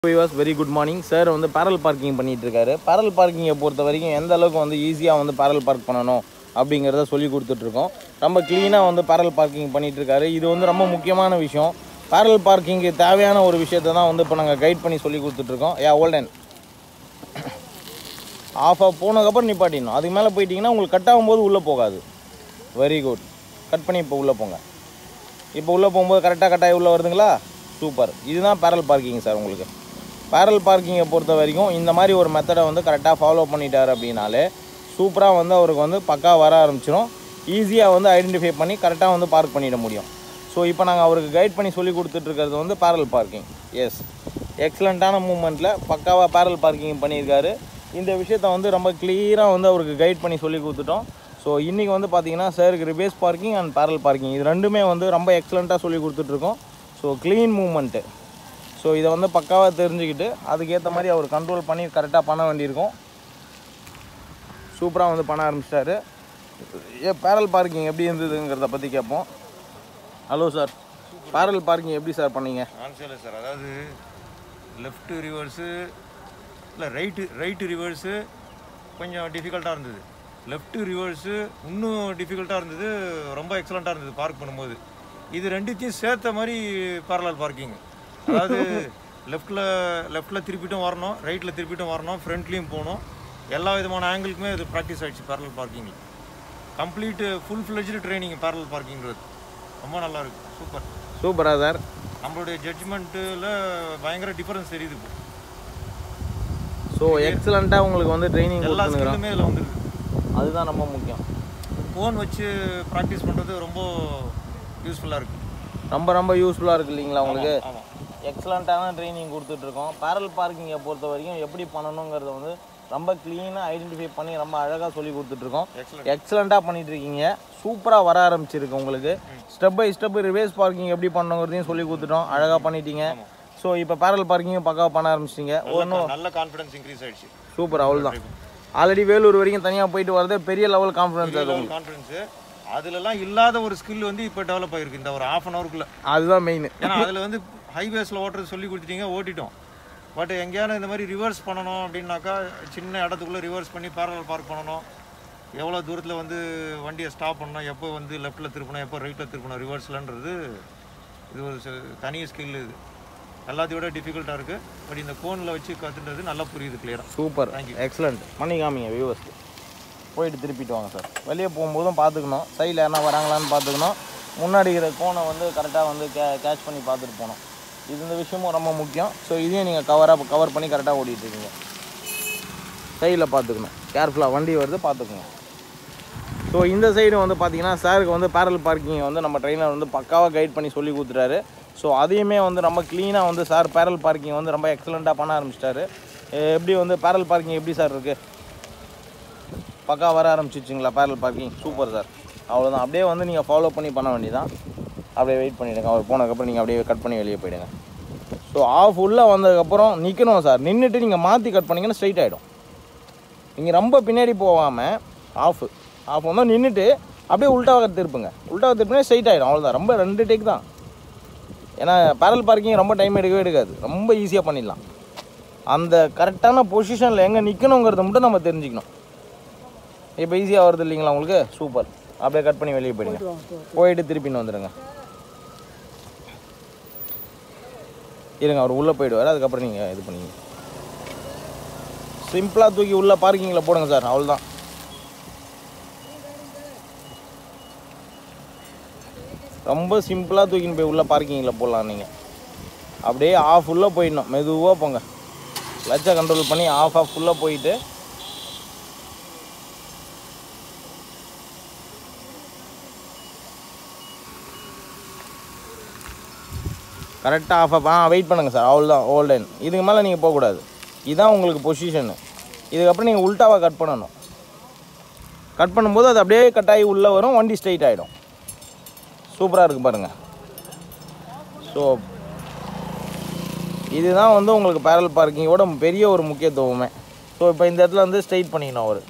விவாஸ் very good morning sir வந்து parallel parking பண்ணிட்டு இருக்காரு பேரல் பார்க்கிங்கை பொறுத்த வரைக்கும் எந்த அளவுக்கு வந்து ஈஸியாக வந்து பேரல் பார்க் பண்ணணும் அப்படிங்கிறத சொல்லி கொடுத்துட்ருக்கோம் ரொம்ப க்ளீனாக வந்து பேரல் பார்க்கிங் பண்ணிட்டு இருக்காரு இது வந்து ரொம்ப முக்கியமான விஷயம் பேரல் பார்க்கிங்க்கு தேவையான ஒரு விஷயத்தை தான் வந்து இப்போ நாங்கள் கைட் பண்ணி சொல்லி கொடுத்துட்ருக்கோம் ஏ ஓல்டன் ஆஃப் ஆஃப் போனதுக்கப்புறம் நிப்பாட்டிடணும் அதுக்கு மேலே போயிட்டீங்கன்னா உங்களுக்கு கட் ஆகும்போது உள்ளே போகாது வெரி குட் கட் பண்ணி இப்போ உள்ளே போங்க இப்போ உள்ளே போகும்போது கரெக்டாக கட்டாயி உள்ளே வருதுங்களா சூப்பர் இதுதான் பேரல் பார்க்கிங் சார் உங்களுக்கு பேரல் பார்க்கிங்கை பொறுத்த வரைக்கும் இந்த மாதிரி ஒரு மெத்தடை வந்து கரெக்டாக ஃபாலோ பண்ணிட்டார் அப்படின்னாலே சூப்பராக வந்து அவருக்கு வந்து பக்கா வர ஆரம்பிச்சிடும் ஈஸியாக வந்து ஐடென்டிஃபை பண்ணி கரெக்டாக வந்து பார்க் பண்ணிட முடியும் ஸோ இப்போ நாங்கள் அவருக்கு கைட் பண்ணி சொல்லி கொடுத்துட்ருக்கிறது வந்து பேரல் பார்க்கிங் எஸ் எக்ஸலண்ட்டான மூமெண்ட்டில் பக்காவாக பேரல் பார்க்கிங் பண்ணியிருக்காரு இந்த விஷயத்த வந்து ரொம்ப கிளியராக வந்து அவருக்கு கைட் பண்ணி சொல்லி கொடுத்துட்டோம் ஸோ இன்றைக்கி வந்து பார்த்தீங்கன்னா சாருக்கு reverse parking and parallel parking இது ரெண்டுமே வந்து ரொம்ப எக்ஸலண்ட்டாக சொல்லி கொடுத்துட்ருக்கோம் ஸோ க்ளீன் மூமெண்ட்டு ஸோ இதை வந்து பக்காவாக தெரிஞ்சுக்கிட்டு அதுக்கேற்ற மாதிரி அவர் கண்ட்ரோல் பண்ணி கரெக்டாக பண்ண வேண்டியிருக்கும் சூப்பராக வந்து பண்ண ஆரம்பிச்சிட்டாரு ஏ பேரல் பார்க்கிங் எப்படி இருந்ததுங்கிறத பற்றி கேட்போம் ஹலோ சார் பேரல் பார்க்கிங் எப்படி சார் பண்ணீங்க ஆன்சர் சார் அதாவது லெஃப்ட் ரிவர்ஸு இல்லை ரைட்டு ரைட்டு ரிவர்ஸு கொஞ்சம் டிஃபிகல்ட்டாக இருந்தது லெஃப்ட் ரிவர்ஸு இன்னும் டிஃபிகல்ட்டாக இருந்தது ரொம்ப எக்ஸலண்ட்டாக இருந்தது பார்க் பண்ணும்போது இது ரெண்டுத்தையும் சேர்த்த மாதிரி பேரலல் பார்க்கிங் அதாவது லெஃப்ட்டில் லெஃப்ட்டில் திருப்பிட்டும் வரணும் ரைட்டில் திருப்பிட்டும் வரணும் ஃப்ரண்ட்லேயும் போகணும் எல்லா விதமான ஆங்கிளுக்குமே இது ப்ராக்டிஸ் ஆகிடுச்சு பேரலல் பார்க்கிங்கில் complete full fledged training parallel பார்க்கிங்கிறது ரொம்ப நல்லா இருக்கு சூப்பர் சூப்பரா சார் நம்மளுடைய ஜட்ஜ்மெண்ட்டில் பயங்கர டிஃபரன்ஸ் தெரியுது இப்போ ஸோ எக்ஸலண்ட்டாக உங்களுக்கு வந்து ட்ரைனிங் எல்லா கொடுத்துருக்குறோம் ஸ்கில்லுமே இதில் வந்துருக்கு அதுதான் ரொம்ப முக்கியம் ஃபோன் வச்சு ப்ராக்டிஸ் பண்ணுறது ரொம்ப யூஸ்ஃபுல்லாக இருக்குது ரொம்ப ரொம்ப யூஸ்ஃபுல்லாக இருக்கு இல்லைங்களா உங்களுக்கு ஆமாம் எக்ஸலண்ட்டான ட்ரைனிங் கொடுத்துட்ருக்கோம் பேரல் பார்க்கிங்கை பொறுத்த வரைக்கும் எப்படி பண்ணணுங்கிறத வந்து ரொம்ப க்ளீனாக ஐடென்டிஃபை பண்ணி ரொம்ப அழகாக சொல்லி கொடுத்துட்ருக்கோம் எக்ஸலண்ட் எக்ஸலண்ட்டாக பண்ணிட்டு இருக்கீங்க சூப்பராக வர ஆரம்பிச்சிருக்கு உங்களுக்கு step by step reverse parking எப்படி பண்ணணுங்கிறதையும் சொல்லி கொடுத்துட்டோம் அழகாக பண்ணிட்டீங்க ஸோ இப்போ பேரல் பார்க்கிங்கும் பக்காவாக பண்ண ஆரம்பிச்சிட்டிங்க ஒன்றும் நல்ல கான்ஃபிடன்ஸ் இன்க்ரீஸ் ஆயிடுச்சு சூப்பர் அவ்வளோதான் ஆல்ரெடி வேலூர் வரைக்கும் தனியாக போயிட்டு வரதே பெரிய லெவல் கான்ஃபிடன்ஸ் அது உங்களுக்கு கான்ஃபிடன்ஸு அதுலலாம் இல்லாத ஒரு ஸ்கில் வந்து இப்போ டெவலப் ஆயிருக்கு இந்த ஒரு ஆஃப் அன் ஹவருக்குள்ள அதுதான் மெயின் ஏன்னா அதில் வந்து ஹைவேஸில் ஓட்டுறது சொல்லி கொடுத்துட்டீங்க ஓட்டிட்டோம் பட் எங்கேயாவது இந்த மாதிரி ரிவர்ஸ் பண்ணணும் அப்படின்னாக்கா சின்ன இடத்துக்குள்ளே ரிவர்ஸ் பண்ணி பேரல் பார்க் பண்ணணும் எவ்வளோ தூரத்தில் வந்து வண்டியை ஸ்டாப் பண்ணணும் எப்போ வந்து லெஃப்ட்டில் திருப்பணும் எப்போ ரைட்டில் திருப்பணும் ரிவர்ஸ்லன்றது இது ஒரு ச- தனி ஸ்கில் இது எல்லாத்தையும் விட டிஃபிகல்ட்டாக இருக்குது பட் இந்த ஃபோனில் வச்சு கற்றுன்றது நல்லா புரியுது கிளியராக சூப்பர் Thank you. எக்ஸலண்ட் பண்ணி காமிங்க வியூவர்ஸ்க்கு போயிட்டு திருப்பிட்டு வாங்க சார் வெளியே போகும்போதும் பார்த்துக்கணும் சைடில் யாரா வராங்களான்னு பார்த்துக்கணும் முன்னாடி இருக்கிற கோனை வந்து கரெக்டாக வந்து கே கேட்ச் பண்ணி பார்த்துட்டு போகணும் இது இந்த விஷயமும் ரொம்ப முக்கியம் ஸோ இதையும் நீங்கள் கவராக கவர் பண்ணி கரெக்டாக ஓட்டிகிட்டு இருக்கீங்க சைடில் பார்த்துக்கணும் கேர்ஃபுல்லாக வண்டி வருது பார்த்துக்கணும் ஸோ இந்த சைடு வந்து பார்த்தீங்கன்னா சாருக்கு வந்து பேரல் பார்க்கிங் வந்து நம்ம ட்ரெயினர் வந்து பக்காவாக கைட் பண்ணி சொல்லி கொடுத்துட்டாரு ஸோ அதையுமே வந்து ரொம்ப க்ளீனாக வந்து சார் பேரல் பார்க்கிங் வந்து ரொம்ப எக்ஸலண்ட்டாக பண்ண ஆரம்பிச்சிட்டாரு எ- எப்படி வந்து பேரல் பார்க்கிங் எப்படி சார் இருக்குது பக்கா வர ஆரம்பிச்சிச்சிங்களா பேரல் பார்க்கிங் சூப்பர் சார் அவ்வளோதான் அப்படியே வந்து நீங்கள் ஃபாலோ பண்ணி பண்ண வேண்டியதான் அப்படியே வெயிட் பண்ணிவிடுங்க அவர் போனதுக்கப்புறம் நீங்கள் அப்படியே கட் பண்ணி வெளியே போயிடுங்க ஸோ ஆஃப் உள்ளே வந்ததுக்கப்புறம் நிற்கணும் சார் நின்றுட்டு நீங்கள் மாற்றி கட் பண்ணிங்கன்னா ஸ்ட்ரைட் ஆகிடும் நீங்கள் ரொம்ப பின்னாடி போகாமல் ஆஃப் ஆஃப் வந்து நின்றுட்டு அப்படியே உல்ட்டாவாக திருப்புங்க உல்ட்டாவாக திருப்பினா ஸ்ட்ரைட் ஆகிடும் அவ்வளோதான் ரொம்ப ரெண்டு டேக் தான் ஏன்னா பேரல் பார்க்கிங் ரொம்ப டைம் எடுக்கவே எடுக்காது ரொம்ப ஈஸியாக பண்ணிடலாம் அந்த கரெக்டான பொசிஷனில் எங்கே நிற்கணுங்கிறத மட்டும் நம்ம தெரிஞ்சுக்கணும் இப்போ ஈஸியாக வருது இல்லைங்களா உங்களுக்கு சூப்பர் அப்படியே கட் பண்ணி வெளியே போயிடுங்க போயிட்டு திருப்பின்னு வந்துடுங்க இருங்க அவர் உள்ளே போயிடுவார் அதுக்கப்புறம் நீங்கள் இது பண்ணிங்க சிம்பிளாக தூக்கி உள்ள பார்க்கிங்கில் போடுங்க சார் அவ்வளோதான் ரொம்ப சிம்பிளாக தூக்கின்னு போய் உள்ள பார்க்கிங்கில் போடலாம் நீங்கள் அப்படியே ஆஃப் உள்ளே போயிடணும் மெதுவாக போங்க லட்சை கண்ட்ரோல் பண்ணி ஆஃப் ஆஃப் ஃபுல்லாக போயிட்டு கரெக்டாக ஆஃப் ஆஃப் ஆ வெயிட் பண்ணுங்கள் சார் அவ்வளோதான் ஓல்டன் இதுக்கு மேலே நீங்கள் போகக்கூடாது இதுதான் உங்களுக்கு பொசிஷனு இதுக்கப்புறம் நீங்கள் உல்ட்டாவாக கட் பண்ணணும் கட் பண்ணும்போது அது அப்படியே கட் ஆகி உள்ளே வரும் வண்டி ஸ்ட்ரைட் ஆகிடும் சூப்பராக இருக்குது பாருங்கள் ஸோ இதுதான் வந்து உங்களுக்கு பேரல் பார்க்கிங்கோட பெரிய ஒரு முக்கியத்துவமே ஸோ இப்போ இந்த இடத்துல வந்து ஸ்ட்ரைட் பண்ணிக்கணும் அவர்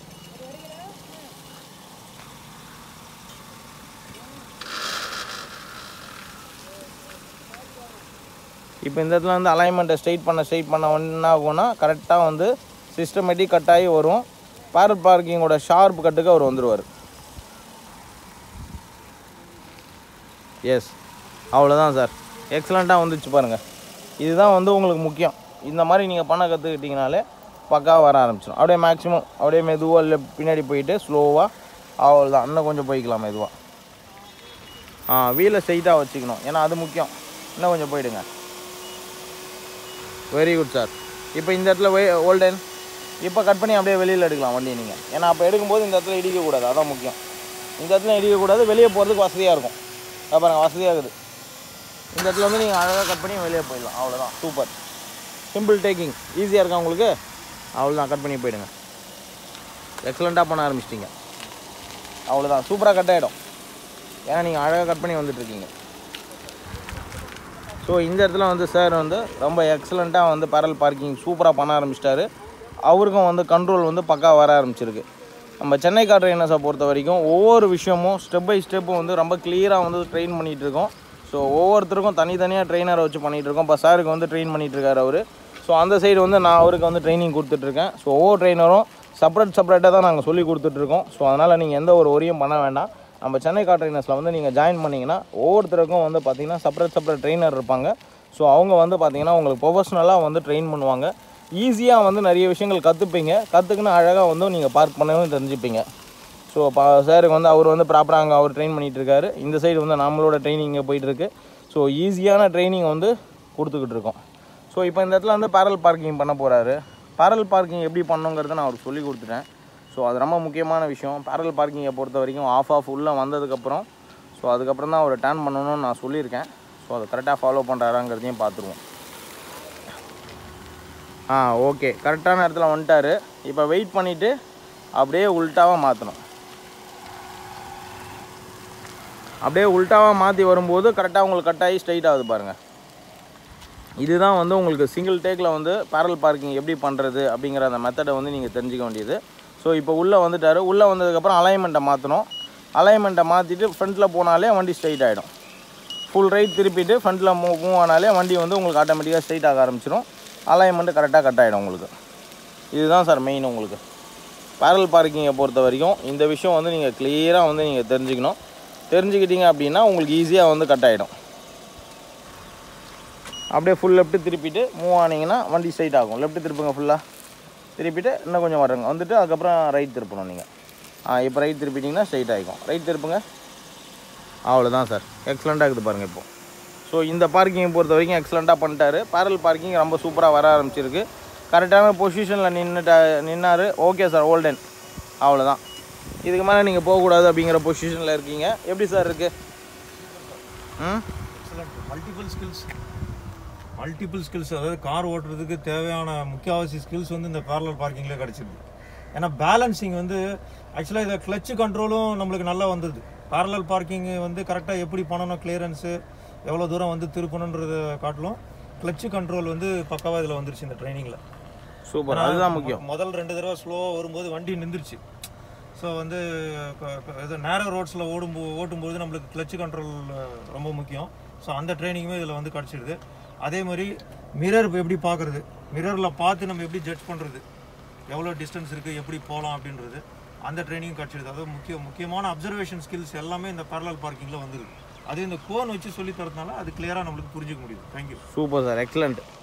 இப்போ இந்த இடத்துல வந்து அலைன்மெண்ட்டை ஸ்ட்ரைட் பண்ண ஸ்ட்ரைட் பண்ண என்ன ஆகும்னா கரெக்டாக வந்து சிஸ்டமேட்டிக் கட் ஆகி வரும் பேரல் பார்க்கிங்கோட ஷார்ப் கட்டுக்கு அவர் வந்துடுவார் எஸ் அவ்வளோதான் சார் எக்ஸலண்ட்டாக வந்துச்சு பாருங்கள் இதுதான் வந்து உங்களுக்கு முக்கியம் இந்த மாதிரி நீங்கள் பண்ண கற்றுக்கிட்டிங்கனாலே பக்கா வர ஆரம்பிச்சிடும் அப்படியே மேக்ஸிமம் அப்படியே மெதுவாக இல்லை பின்னாடி போயிட்டு ஸ்லோவாக அவ்வளோதான் இன்னும் கொஞ்சம் போய்க்கலாம் மெதுவாக ஆ வீலை ஸ்ட்ரைட்டாக வச்சுக்கணும் ஏன்னா அது முக்கியம் இன்னும் கொஞ்சம் போயிடுங்க வெரி குட் சார் இப்போ இந்த இடத்துல வே ஓல்டன் இப்போ கட் பண்ணி அப்படியே வெளியில் எடுக்கலாம் வண்டி நீங்கள் ஏன்னா அப்போ எடுக்கும்போது இந்த இடத்துல இடிக்கக்கூடாது அதான் முக்கியம் இந்த இடத்துல இடிக்கக்கூடாது வெளியே போகிறதுக்கு வசதியாக இருக்கும் இதோ பாருங்க வசதியாக இருக்குது இந்த இடத்துல வந்து நீங்கள் அழகாக கட் பண்ணி வெளியே போயிடலாம் அவ்வளோதான் சூப்பர் சிம்பிள் டேக்கிங் ஈஸியாக இருக்கா உங்களுக்கு அவ்வளோதான் கட் பண்ணி போயிடுங்க எக்ஸலண்ட்டாக பண்ண ஆரம்பிச்சிட்டிங்க அவ்வளோதான் சூப்பராக கட் ஆகிடும் ஏன்னா நீங்கள் அழகாக கட் பண்ணி வந்துட்டுருக்கீங்க ஸோ இந்த இடத்துல வந்து சார் வந்து ரொம்ப எக்ஸலண்ட்டாக வந்து பேரல் பார்க்கிங் சூப்பராக பண்ண ஆரம்பிச்சிட்டாரு அவருக்கும் வந்து கண்ட்ரோல் வந்து பக்கா வர ஆரம்பிச்சிருக்கு நம்ம சென்னை கார் ட்ரெயினர்ஸை பொறுத்த வரைக்கும் ஒவ்வொரு விஷயமும் ஸ்டெப் பை ஸ்டெப்பும் வந்து ரொம்ப கிளியராக வந்து ட்ரெயின் பண்ணிகிட்டு இருக்கோம் ஸோ ஒவ்வொருத்தருக்கும் தனித்தனியாக ட்ரெயினரை வச்சு பண்ணிகிட்டு இருக்கோம் இப்போ சாருக்கு வந்து ட்ரெயின் பண்ணிகிட்டு இருக்காரு அவர் ஸோ அந்த சைடு வந்து நான் அவருக்கு வந்து ட்ரைனிங் கொடுத்துட்ருக்கேன் ஸோ ஒவ்வொரு ட்ரெயினரும் செப்பரேட் செப்பரேட்டாக தான் நாங்கள் சொல்லி கொடுத்துட்ருக்கோம் ஸோ அதனால் நீங்கள் எந்த ஒரு ஒரியும் பண்ண வேண்டாம் நம்ம சென்னை கார் ட்ரெயினர்ஸில் வந்து நீங்கள் ஜாயின் பண்ணிங்கன்னா ஒவ்வொருத்தருக்கும் வந்து பார்த்தீங்கன்னா செப்பரேட் செப்பரேட் ட்ரெயினர் இருப்பாங்க ஸோ அவங்க வந்து பார்த்தீங்கன்னா உங்களுக்கு ப்ரொஃபஷ்னலாக வந்து ட்ரெயின் பண்ணுவாங்க ஈஸியாக வந்து நிறைய விஷயங்கள் கற்றுப்பீங்க கற்றுக்குன்னு அழகாக வந்து நீங்கள் பார்க் பண்ணவும் தெரிஞ்சுப்பீங்க ஸோ இப்போ சாருக்கு வந்து அவர் வந்து ப்ராப்பராக அங்கே அவர் ட்ரெயின் பண்ணிகிட்டு இருக்காரு இந்த சைடு வந்து நம்மளோட ட்ரைனிங் இங்கே போயிட்டுருக்கு ஸோ ஈஸியான ட்ரைனிங் வந்து கொடுத்துக்கிட்டு இருக்கோம் ஸோ இப்போ இந்த இடத்துல வந்து பேரல் பார்க்கிங் பண்ண போகிறாரு பேரல் பார்க்கிங் எப்படி பண்ணுங்கிறத நான் அவருக்கு சொல்லி கொடுத்துட்டேன் ஸோ அது ரொம்ப முக்கியமான விஷயம் பேரல் பார்க்கிங்கை பொறுத்த வரைக்கும் ஆஃப் ஆஃப் உள்ளே வந்ததுக்கப்புறம் ஸோ அதுக்கப்புறம் தான் அவர் டேர்ன் பண்ணணும்னு நான் சொல்லியிருக்கேன் ஸோ அதை கரெக்டாக ஃபாலோ பண்ணுறாராங்கிறதையும் பார்த்துருவோம் ஆ ஓகே கரெக்டான இடத்துல வந்துட்டாரு இப்போ வெயிட் பண்ணிவிட்டு அப்படியே உல்ட்டாவாக மாற்றணும் அப்படியே உல்ட்டாவாக மாற்றி வரும்போது கரெக்டாக உங்களுக்கு கட் ஆகி ஸ்ட்ரைட் ஆகுது பாருங்கள் இதுதான் வந்து உங்களுக்கு சிங்கிள் டேக்கில் வந்து பேரல் பார்க்கிங் எப்படி பண்ணுறது அப்படிங்கிற அந்த மெத்தடை வந்து நீங்கள் தெரிஞ்சுக்க வேண்டியது ஸோ இப்போ உள்ளே வந்துட்டார் உள்ளே வந்ததுக்கப்புறம் அலைன்மெண்ட்டை மாற்றணும் அலைன்மெண்ட்டை மாற்றிட்டு ஃப்ரண்ட்டில் போனாலே வண்டி ஸ்ட்ரைட் ஆகிடும் ஃபுல் ரைட் திருப்பிட்டு ஃப்ரண்ட்டில் மூவ் மூவ் ஆனாலே வண்டி வந்து உங்களுக்கு ஆட்டோமேட்டிக்காக ஸ்ட்ரைட் ஆக ஆரம்பிச்சிடும் அலைன்மெண்ட்டு கரெக்டாக கட் ஆகிடும் உங்களுக்கு இதுதான் சார் மெயின் உங்களுக்கு பேரல் பார்க்கிங்கை பொறுத்த வரைக்கும் இந்த விஷயம் வந்து நீங்கள் கிளியராக வந்து நீங்கள் தெரிஞ்சுக்கணும் தெரிஞ்சுக்கிட்டீங்க அப்படின்னா உங்களுக்கு ஈஸியாக வந்து கட் ஆகிடும் அப்படியே ஃபுல் லெஃப்ட்டு திருப்பிட்டு மூவ் ஆனீங்கன்னா வண்டி ஸ்ட்ரைட் ஆகும் லெஃப்ட்டு திருப்புங்க ஃபுல்லாக திருப்பிட்டு இன்னும் கொஞ்சம் வருங்க வந்துட்டு அதுக்கப்புறம் ரைட் திருப்பணும் நீங்கள் ஆ இப்போ ரைட் திருப்பிட்டிங்கன்னா ஸ்ட்ரைட் ஆகிக்கும் ரைட் திருப்புங்க அவ்வளோதான் சார் எக்ஸலண்ட்டாக இருக்குது பாருங்கள் இப்போ ஸோ இந்த பார்க்கிங்கை பொறுத்த வரைக்கும் எக்ஸலண்ட்டாக பண்ணிட்டாரு பேரல் பார்க்கிங் ரொம்ப சூப்பராக வர ஆரம்பிச்சிருக்கு கரெக்டான பொசிஷனில் நின்றுட்டா நின்னார் ஓகே சார் ஓல்டன் அவ்வளோதான் இதுக்கு மேலே நீங்கள் போகக்கூடாது அப்படிங்கிற பொசிஷனில் இருக்கீங்க எப்படி சார் இருக்குது ம் மல்டிபிள் ஸ்கில்ஸ் மல்டிபிள் ஸ்கில்ஸ் அதாவது கார் ஓட்டுறதுக்கு தேவையான முக்கியவாசி ஸ்கில்ஸ் வந்து இந்த பேரலல் பார்க்கிங்லேயே கிடச்சிருக்கு ஏன்னா பேலன்சிங் வந்து ஆக்சுவலாக இதை கிளச்சு கண்ட்ரோலும் நம்மளுக்கு நல்லா வந்தது பேரலல் பார்க்கிங் வந்து கரெக்டாக எப்படி பண்ணணும் கிளியரன்ஸு எவ்வளோ தூரம் வந்து திருப்பணுன்றதை காட்டிலும் கிளச்சு கண்ட்ரோல் வந்து பக்காவாக இதில் வந்துருச்சு இந்த ட்ரைனிங்கில் சூப்பர் அதுதான் முக்கியம் முதல் ரெண்டு தடவை ஸ்லோவாக வரும்போது வண்டி நின்றுச்சு ஸோ வந்து க- க- இது நேரோ ரோட்ஸில் ஓடும் ஓட்டும்போது நம்மளுக்கு கிளச்சு கண்ட்ரோல் ரொம்ப முக்கியம் ஸோ அந்த ட்ரைனிங்குமே இதில் வந்து கிடச்சிடுது அதே மாதிரி மிரர் எப்படி பார்க்குறது மிரரில் பார்த்து நம்ம எப்படி ஜட்ஜ் பண்ணுறது எவ்வளோ டிஸ்டன்ஸ் இருக்குது எப்படி போகலாம் அப்படின்றது அந்த ட்ரைனிங் கிடச்சிடுது அதாவது முக்கிய முக்கியமான அப்சர்வேஷன் ஸ்கில்ஸ் எல்லாமே இந்த parallel பார்க்கிங்கில் வந்துருக்கு அது இந்த கோன் வச்சு சொல்லி தரதுனால அது கிளியராக நம்மளுக்கு புரிஞ்சுக்க முடியுது தேங்க்யூ சூப்பர் சார் எக்ஸலண்ட்